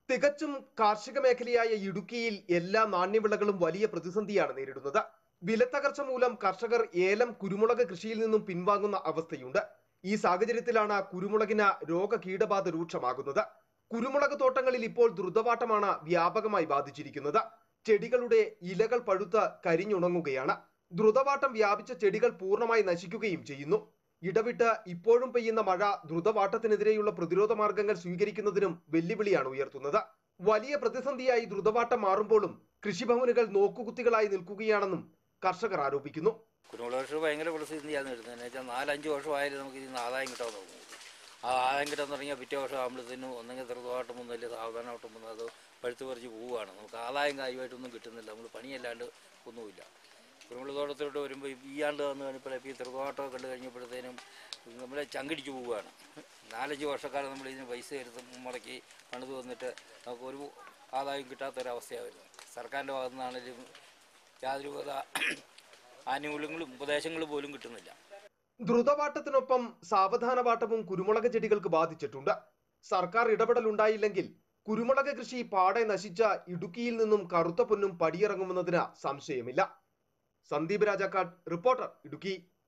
തികച്ചും കാർഷിക മേഖലയായ ഇടുക്കിയിൽ എല്ലാ നാണ്യവിളകളും വലിയ പ്രതിസന്ധിയാണ് നേരിടുന്നത് വിലത്തകർച്ച മൂലം കർഷകർ ഏലം കുരുമുളക് കൃഷിയിൽ നിന്നും പിൻവാങ്ങുന്ന അവസ്ഥയുണ്ട് ഈ സാഹചര്യത്തിലാണ് കുരുമുളകിന് രോഗ കീടബാധ രൂക്ഷമാകുന്നത് കുരുമുളക് തോട്ടങ്ങളിൽ ഇപ്പോൾ ദ്രുതവാട്ടമാണ് വ്യാപകമായി ബാധിച്ചിരിക്കുന്നത് ചെടികളുടെ ഇലകൾ പഴുത്ത് കരിഞ്ഞുണങ്ങുകയാണ് ദ്രുതവാട്ടം വ്യാപിച്ച ചെടികൾ പൂർണ്ണമായി നശിക്കുകയും ചെയ്യുന്നു ഇടവിട്ട് ഇപ്പോഴും പെയ്യുന്ന മഴ ദ്രുതവാട്ടത്തിനെതിരെയുള്ള പ്രതിരോധ മാർഗങ്ങൾ സ്വീകരിക്കുന്നതിനും വെല്ലുവിളിയാണ് ഉയർത്തുന്നത് വലിയ പ്രതിസന്ധിയായി ദ്രുതവാട്ടം മാറുമ്പോഴും കൃഷിഭവനുകൾ നോക്കുകുത്തികളായി നിൽക്കുകയാണെന്നും കർഷകർ ആരോപിക്കുന്നു കുരുമുളക് കൃഷി ഭയങ്കര പ്രതിസന്ധിയാണ് വരുന്നത് എന്ന് വെച്ചാൽ നാലഞ്ച് വർഷമായാലും നമുക്ക് ഇതിൽ നിന്ന് ആദായം കിട്ടാൻ തുടങ്ങും ആ ആദായം കിട്ടാൻ തുടങ്ങിയാൽ പിറ്റേ വർഷം ആകുമ്പോഴത്തേനും ഒന്നെങ്കിൽ ചെറുതായിട്ടും ഒന്നും വലിയ സാവധാനമായിട്ടും വന്ന് അത് പഴുത്ത് പറിച്ച് പോവുകയാണ് നമുക്ക് ആദായം കാര്യമായിട്ടൊന്നും കിട്ടുന്നില്ല നമ്മൾ പണിയല്ലാണ്ട് ഒന്നുമില്ല കുരുമുളക് തോട്ടത്തിലോട്ട് വരുമ്പോൾ ഈ ആണ്ട് വന്ന് കഴിഞ്ഞപ്പോഴേ ഈ ചെറുതോട്ടമൊക്കെ കണ്ടു കഴിഞ്ഞപ്പോഴത്തേനും നമ്മളെ ചങ്കിടിച്ച് പോവുകയാണ് നാലഞ്ച് വർഷക്കാലം നമ്മൾ ഇതിന് പൈസ എടുത്ത് മുടക്കി പണിത് വന്നിട്ട് നമുക്ക് ഒരു ആദായം കിട്ടാത്തൊരവസ്ഥയാണ് വരുന്നത് സർക്കാരിൻ്റെ ഭാഗത്തു നിന്നാണെങ്കിലും യാതൊരു വിധ ആനുകൂല്യങ്ങളും ഉപദേശങ്ങളും പോലും കിട്ടുന്നില്ല ദ്രുതവാട്ടത്തിനൊപ്പം സാവധാനവാട്ടവും കുരുമുളക് ചെടികൾക്ക് ബാധിച്ചിട്ടുണ്ട് സർക്കാർ ഇടപെടൽ ഉണ്ടായില്ലെങ്കിൽ കുരുമുളക് കൃഷി പാടെ നശിച്ച ഇടുക്കിയിൽ നിന്നും കറുത്ത പൊന്നും പടിയിറങ്ങുമെന്നതിന് സംശയമില്ല സന്ദീപ് രാജാക്കാട് റിപ്പോർട്ടർ ഇടുക്കി